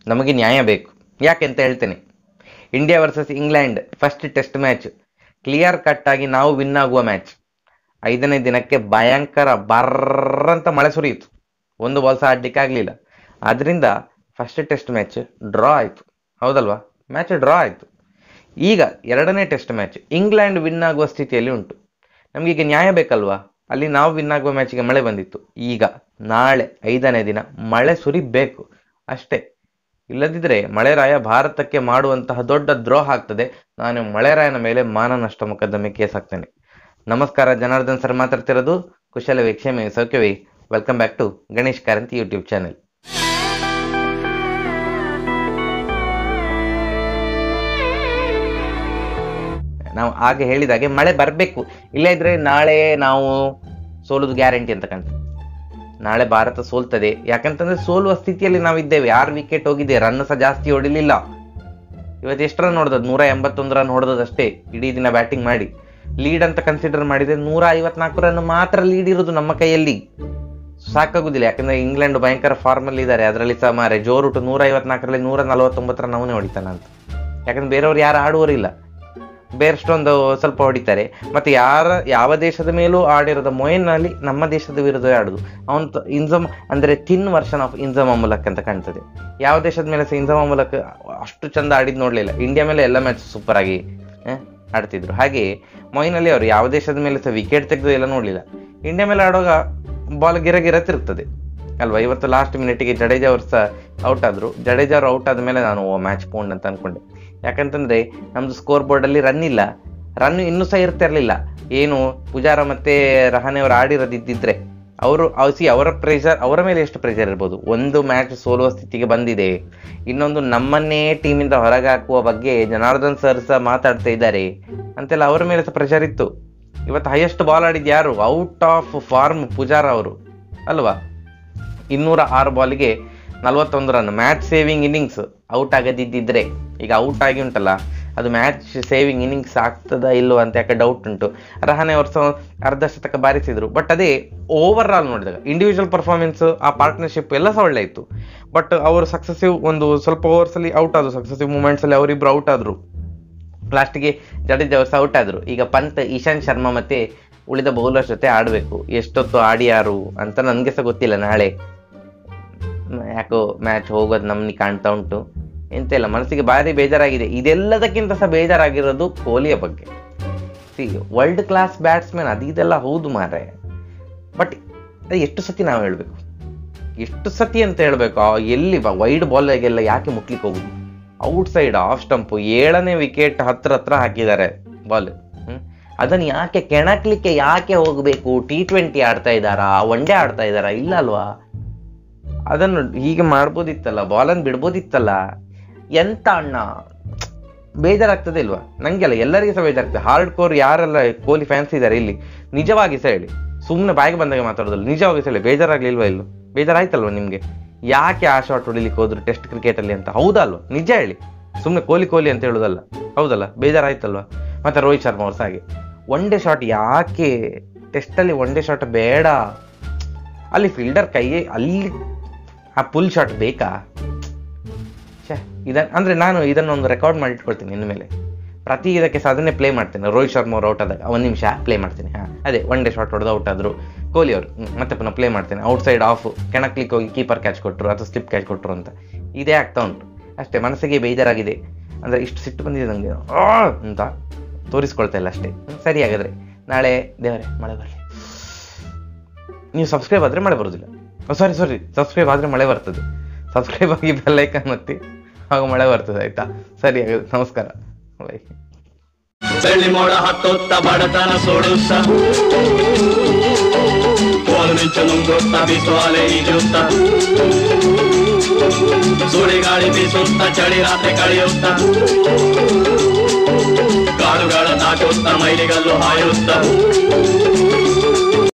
ನಮಗೆ ನ್ಯಾಯ ಬೇಕು ಯಾಕೆ ಅಂತ ಹೇಳ್ತೇನೆ India versus England first test match clear cut ಆಗಿ ನಾವು ವಿನ್ ಆಗುವ ಮ್ಯಾಚ್ ಐದನೇ ದಿನಕ್ಕೆ ಭಯಂಕರ ಬರ್ರಂತ ಮಳೆ ಸುರಿಯಿತು ಒಂದು ಬಾಲ್ ಸಹ ಆಡ್ಲಿಕ್ಕೆ ಆಗಲಿಲ್ಲ ಆದ್ರಿಂದ ಫಸ್ಟ್ ಟೆಸ್ಟ್ ಮ್ಯಾಚ್ ಡ್ರಾ ಆಯಿತು ಹೌದಲ್ವಾ ಮ್ಯಾಚ್ ಡ್ರಾ ಆಯಿತು ಈಗ ಎರಡನೇ ಟೆಸ್ಟ್ ಮ್ಯಾಚ್ ಇಂಗ್ಲೆಂಡ್ ವಿನ್ ಆಗುವ ಸ್ಥಿತಿಯಲ್ಲಿ ಉಂಟು ನಮಗೀಗ ನ್ಯಾಯ ಬೇಕಲ್ವಾ ಅಲ್ಲಿ ನಾವು ವಿನ್ ಆಗುವ ಮ್ಯಾಚಿಗೆ ಮಳೆ ಬಂದಿತ್ತು ಈಗ ನಾಳೆ ಐದನೇ ದಿನ ಮಳೆ ಸುರಿಬೇಕು ಅಷ್ಟೇ ಇಲ್ಲದಿದ್ದರೆ ಮಳೆರಾಯ ಭಾರತಕ್ಕೆ ಮಾಡುವಂತಹ ದೊಡ್ಡ ದ್ರೋಹ ಆಗ್ತದೆ ನಾನು ಮಳೆರಾಯನ ಮೇಲೆ ಮಾನನಷ್ಟ ಮೊಕದ್ದಮೆ ಕೇಸ್ ಹಾಕ್ತೇನೆ ನಮಸ್ಕಾರ ಜನಾರ್ದನ್ ಸರ್ ಮಾತಾಡ್ತಿರೋದು ಕುಶಲವೇ ಕ್ಷಮೆ ಸೌಖ್ಯವೇ welcome back to Ganesh Karanthi YouTube channel ನಾವು ಹಾಗೆ ಹೇಳಿದಾಗೆ ಮಳೆ ಬರಬೇಕು ಇಲ್ಲ ಇದ್ರೆ ನಾಳೆ ನಾವು ಸೋಲುದು ಗ್ಯಾರಂಟಿ ಅಂತ ಕಾಣ್ತದೆ ನಾಳೆ ಭಾರತ ಸೋಲ್ತದೆ ಯಾಕಂತಂದ್ರೆ ಸೋಲುವ ಸ್ಥಿತಿಯಲ್ಲಿ ನಾವಿದ್ದೇವೆ ಆರು ವಿಕೆಟ್ ಹೋಗಿದೆ ರನ್ ಸಹ ಜಾಸ್ತಿ ಹೊಡಿಲಿಲ್ಲ ಇವತ್ತು ಎಷ್ಟು ರನ್ ಹೊಡೆದದ್ದು ನೂರ ಎಂಬತ್ತೊಂದು ರನ್ ಹೊಡೆದದ್ದು ಅಷ್ಟೇ ಇಡೀ ದಿನ ಬ್ಯಾಟಿಂಗ್ ಮಾಡಿ ಲೀಡ್ ಅಂತ ಕನ್ಸಿಡರ್ ಮಾಡಿದ್ರೆ ನೂರ ಐವತ್ನಾಲ್ಕು ರನ್ ಮಾತ್ರ ಲೀಡ್ ಇರೋದು ನಮ್ಮ ಕೈಯಲ್ಲಿ ಸಾಕಾಗುದಿಲ್ಲ ಯಾಕಂದ್ರೆ ಇಂಗ್ಲೆಂಡ್ ಭಯಂಕರ ಫಾರ್ಮ್ ಅಲ್ಲಿ ಇದ್ದಾರೆ ಅದರಲ್ಲಿ ಸಹ ಮಾರೆ ಜೋರುಟು ನೂರ ಐವತ್ನಾಲ್ಕರಲ್ಲಿ ನೂರ ನಲವತ್ತೊಂಬತ್ತು ರನ್ ಅವನೇ ಹೊಡಿತಾನ ಅಂತ ಯಾಕಂದ್ರೆ ಬೇರೆಯವ್ರು ಯಾರು ಆಡುವರಿಲ್ಲ ಬೇರೆಷ್ಟೊಂದು ಸ್ವಲ್ಪ ಹೊಡಿತಾರೆ ಮತ್ತೆ ಯಾರ ಯಾವ ದೇಶದ ಮೇಲೂ ಆಡಿರೋದ ಮೊಯಿನಲ್ಲಿ ನಮ್ಮ ದೇಶದ ವಿರುದ್ಧ ಆಡುದು ಅವನ್ ಇನ್ಸಮ್ ಅಂದ್ರೆ ತಿನ್ ವರ್ಷನ್ ಆಫ್ ಇನ್ಸಮ ಮೂಲಕ್ ಅಂತ ಕಾಣ್ತದೆ ಯಾವ ದೇಶದ ಮೇಲೆ ಸಹ ಇನ್ಸಮ ಮೂಲಕ ಅಷ್ಟು ಚಂದ ಆಡಿದ್ ನೋಡ್ಲಿಲ್ಲ ಇಂಡಿಯಾ ಮೇಲೆ ಎಲ್ಲ ಮ್ಯಾಚ್ ಸೂಪರ್ ಆಗಿ ಆ, ಆಡ್ತಿದ್ರು ಹಾಗೆ ಮೊಯಿನಲ್ಲಿ ಅವರು ಯಾವ ದೇಶದ ಮೇಲೆ ಸಹ ವಿಕೆಟ್ ತೆಗೆದು ಎಲ್ಲ ನೋಡ್ಲಿಲ್ಲ ಇಂಡಿಯಾ ಮೇಲೆ ಆಡುವಾಗ ಬಾಲ್ ಗಿರ ಗಿರ ತಿರುಗ್ತದೆ ಅಲ್ವಾ ಇವತ್ತು ಲಾಸ್ಟ್ ಮಿನಿಟ್ಗೆ ಜಡೇಜಾ ಅವರು ಸಹ ಔಟ್ ಆದ್ರು ಜಡೇಜಾ ಅವರು ಔಟ್ ಆದ್ಮೇಲೆ ನಾನು ಮ್ಯಾಚ್ ಪೋಂಡ್ ಅಂತ ಅನ್ಕೊಂಡೆ ಯಾಕಂತಂದ್ರೆ ನಮ್ದು ಸ್ಕೋರ್ ಬೋರ್ಡ್ ಅಲ್ಲಿ ರನ್ ಇಲ್ಲ ರನ್ ಇನ್ನೂ ಸಹ ಇರ್ತಿರ್ಲಿಲ್ಲ ಏನು ಪೂಜಾರ ಮತ್ತೆ ರಹಾನೆ ಅವರು ಆಡಿರೋದಿದ್ದಿದ್ರೆ ಅವರು ಸಿ ಅವರ ಪ್ರೆಷರ್ ಅವರ ಮೇಲೆ ಎಷ್ಟು ಪ್ರೆಷರ್ ಇರ್ಬೋದು ಒಂದು ಮ್ಯಾಚ್ ಸೋಲುವ ಸ್ಥಿತಿಗೆ ಬಂದಿದೆ ಇನ್ನೊಂದು ನಮ್ಮನ್ನೇ ಟೀಮಿಂದ ಹೊರಗೆ ಹಾಕುವ ಬಗ್ಗೆ ಜನಾರ್ದನ್ ಸರ್ ಸಹ ಮಾತಾಡ್ತಾ ಇದ್ದಾರೆ ಅಂತೆಲ್ಲ ಅವರ ಮೇಲೆ ಸಹ ಪ್ರೆಷರ್ ಇತ್ತು ಇವತ್ತು ಹೈಯೆಸ್ಟ್ ಬಾಲ್ ಆಡಿದ್ ಯಾರು ಔಟ್ ಆಫ್ ಫಾರ್ಮ್ ಪೂಜಾರ ಅವರು ಅಲ್ವಾ ಇನ್ನೂರ ಆರು ಬಾಲ್ಗೆ ನಲವತ್ತೊಂದು run match saving innings out ಆಗದಿದ್ದಿದ್ರೆ ಈಗ ಔಟ್ ಆಗಿ ಉಂಟಲ್ಲ ಅದು ಮ್ಯಾಚ್ ಸೇವಿಂಗ್ ಇನ್ನಿಂಗ್ಸ್ ಆಗ್ತದ ಇಲ್ಲೋ ಅಂತ ಯಾಕೆ ಡೌಟ್ ಉಂಟು ರಹಾನೆ ಅವರು ಸಹ ಅರ್ಧ ಶತಕ ಬಾರಿಸಿದ್ರು ಬಟ್ ಅದೇ ಓವರ್ ಆಲ್ ನೋಡಿದಾಗ ಇಂಡಿವಿಜುವಲ್ ಪರ್ಫಾರ್ಮೆನ್ಸ್ ಆ ಪಾರ್ಟ್ನರ್ಶಿಪ್ ಎಲ್ಲ ಸಹ ಒಳ್ಳೆ ಇತ್ತು ಬಟ್ ಅವರು ಸಕ್ಸಸಿವ್ ಒಂದು ಸ್ವಲ್ಪ ಓವರ್ಸ್ ಅಲ್ಲಿ ಔಟ್ ಆದ್ರು ಸಕ್ಸಸಿವ್ ಮೂಮೆಂಟ್ಸ್ ಅಲ್ಲಿ ಅವರಿಬ್ರು ಔಟ್ ಆದ್ರು ಲಾಸ್ಟ್ಗೆ ಜಡೇಜಾ ಅವರು ಸಹ ಔಟ್ ಆದ್ರು ಈಗ ಪಂತ್ ಇಶಾಂತ್ ಶರ್ಮಾ ಮತ್ತೆ ಉಳಿದ ಬೌಲರ್ಸ್ ಜೊತೆ ಆಡಬೇಕು ಎಷ್ಟೊತ್ತು ಆಡಿಯಾರು ಅಂತ ನನಗೆ ಸಹ ಗೊತ್ತಿಲ್ಲ ನಾಳೆ ಮ್, ಯಾಕೋ ಮ್ಯಾಚ್ ಹೋಗೋದು ನಮ್ಗೆ ಕಾಣ್ತಾ ಉಂಟು ಎಂತ ಇಲ್ಲ ಮನಸ್ಸಿಗೆ ಭಾರಿ ಬೇಜಾರಾಗಿದೆ ಇದೆಲ್ಲದಕ್ಕಿಂತ ಸಹ ಬೇಜಾರಾಗಿರೋದು ಕೊಹ್ಲಿಯ ಬಗ್ಗೆ ಸಿ ವರ್ಲ್ಡ್ ಕ್ಲಾಸ್ ಬ್ಯಾಟ್ಸ್ಮನ್ ಅದು ಇದೆಲ್ಲ ಹೌದು ಮಾರೆ ಬಟ್ ಅದು ಎಷ್ಟು ಸತಿ ನಾವು ಹೇಳಬೇಕು ಎಷ್ಟು ಸತಿ ಅಂತ ಹೇಳಬೇಕು ಎಲ್ಲಿ ವೈಡ್ ಬಾಲ್ಗೆಲ್ಲ ಯಾಕೆ ಮುಟ್ಲಿಕ್ಕೆ ಹೋಗುದು ಔಟ್ ಸೈಡ್ ಆಫ್ ಸ್ಟಂಪು ಏಳನೇ ವಿಕೆಟ್ ಹತ್ರ ಹತ್ರ ಹಾಕಿದ್ದಾರೆ ಬಾಲ್ ಅದನ್ನು ಯಾಕೆ ಕೆಣಕ್ಲಿಕ್ಕೆ ಯಾಕೆ ಹೋಗಬೇಕು ಟಿ ಟ್ವೆಂಟಿ ಆಡ್ತಾ ಇದ್ದಾರಾ ಒನ್ ಡೇ ಆಡ್ತಾ ಇದ್ದಾರಾ ಇಲ್ಲ ಅಲ್ವಾ ಅದನ್ನು ಹೀಗೆ ಮಾಡ್ಬೋದಿತ್ತಲ್ಲ ಬಾಲನ್ನು ಬಿಡ್ಬೋದಿತ್ತಲ್ಲ ಎಂತ ಅಣ್ಣ ಬೇಜಾರಾಗ್ತದೆ ಇಲ್ವಾ ನಂಗೆಲ್ಲ ಎಲ್ಲರಿಗೂ ಸಹ ಬೇಜಾರಾಗ್ತದೆ ಹಾರ್ಡ್ ಕೋರ್ ಯಾರೆಲ್ಲ ಕೊಹ್ಲಿ ಫ್ಯಾನ್ಸ್ ಇದ್ದಾರೆ ಇಲ್ಲಿ ನಿಜವಾಗಿ ಸಹ ಹೇಳಿ ಸುಮ್ಮನೆ ಬಾಯಿಗೆ ಬಂದಾಗ ಮಾತಾಡೋದಲ್ಲ ನಿಜವಾಗಿ ಸಹ ಹೇಳಿ ಬೇಜಾರಾಗ್ಲಿಲ್ವಾ ಇಲ್ಲೋ ಬೇಜಾರಾಯ್ತಲ್ವಾ ನಿಮ್ಗೆ ಯಾಕೆ ಆ ಶಾಟ್ ಹೊಡಿಲಿಕ್ಕೆ ಹೋದ್ರು ಟೆಸ್ಟ್ ಕ್ರಿಕೆಟ್ ಅಲ್ಲಿ ಅಂತ ಹೌದಾ ಅಲ್ವಾ ನಿಜ ಹೇಳಿ ಸುಮ್ಮನೆ ಕೊಹ್ಲಿ ಕೊಹ್ಲಿ ಅಂತ ಹೇಳೋದಲ್ಲ ಹೌದಲ್ಲ ಬೇಜಾರಾಯ್ತಲ್ವಾ ಮತ್ತೆ ರೋಹಿತ್ ಶರ್ಮಾ ಅವ್ರು ಸಹ ಹಾಗೆ ಒನ್ ಡೇ ಶಾಟ್ ಯಾಕೆ ಟೆಸ್ಟಲ್ಲಿ ಒನ್ ಡೇ ಶಾಟ್ ಬೇಡ ಅಲ್ಲಿ ಫೀಲ್ಡರ್ ಕೈಗೆ ಅಲ್ಲಿ ಆ ಪುಲ್ ಶಾಟ್ ಬೇಕಾ ಛೇ ಇದನ್ನ ಅಂದರೆ ನಾನು ಇದನ್ನೊಂದು ರೆಕಾರ್ಡ್ ಮಾಡಿ ಇಟ್ಕೊಳ್ತೀನಿ ಇನ್ಮೇಲೆ ಪ್ರತಿ ಇದಕ್ಕೆ ಸಹ ಅದನ್ನೇ ಪ್ಲೇ ಮಾಡ್ತೇನೆ ರೋಹಿತ್ ಶರ್ಮಾ ಅವ್ರು ಔಟ್ ಆದಾಗ ಒಂದು ನಿಮಿಷ ಪ್ಲೇ ಮಾಡ್ತೀನಿ ಹಾಂ ಅದೇ ಒನ್ ಡೇ ಶಾಟ್ ಹೊಡೆದು ಔಟ್ ಆದರು ಕೊಹ್ಲಿ ಅವರು ಹ್ಮ್, ಮತ್ತೆ ಪುನಃ ಪ್ಲೇ ಮಾಡ್ತೇನೆ ಔಟ್ ಸೈಡ್ ಆಫ್ ಕೆಣಕ್ಲಿಕ್ಕೆ ಹೋಗಿ ಕೀಪರ್ ಕ್ಯಾಚ್ ಕೊಟ್ಟರು ಅಥವಾ ಸ್ಲಿಪ್ ಕ್ಯಾಚ್ ಕೊಟ್ಟರು ಅಂತ ಇದೇ ಆಗ್ತಾ ಉಂಟು ಅಷ್ಟೇ ಮನಸ್ಸಿಗೆ ಬೇಜಾರಾಗಿದೆ ಅಂದರೆ ಇಷ್ಟು ಸಿಟ್ಟು ಬಂದಿದೆ ನನಗೆ ಅಂತ ತೋರಿಸ್ಕೊಳ್ತಾ ಇಲ್ಲ ಅಷ್ಟೇ ಹ್ಮ್, ಸರಿ ಹಾಗಾದ್ರೆ ನಾಳೆ ದೇವರೇ ಮಳೆ ಬರಲಿ ನೀವು ಸಬ್ಸ್ಕ್ರೈಬ್ ಆದರೆ ಮಳೆ ಬರೋದಿಲ್ಲ ಸಾರಿ ಸಾರಿ ಸಬ್ಸ್ಕ್ರೈಬ್ ಆದರೆ ಮಳೆ ಬರ್ತದೆ ಸಬ್ಸ್ಕ್ರೈಬ್ ಆಗಿ ಬೆಲ್ಲೈಕನ್ ಒತ್ತಿ ಆಗ ಮಳೆ ಬರ್ತದೆ ಆಯ್ತಾ ಸರಿ ಹಾಗಾದ್ರೆ ನಮಸ್ಕಾರ ಬೈ ಬೆಳ್ಳಿ ಮೋಡ ಹತ್ತೊತ್ತ ಬಡತನ ಸೋಡುತ್ತ ಕೋಲು ಮಿಂಚು ನುಂಗುತ್ತ ಬಿಸುವಾಲೆ ಈಜುತ್ತ ಸುಳಿ ಗಾಳಿ ಬೀಸುತ್ತ ಚಳಿ ರಾತ್ರಿ ಕಳೆಯುತ್ತ ಕಾಡುಗಳ ದಾಟುತ್ತ ಮೈಲಿಗಲ್ಲು ಹಾಯುತ್ತ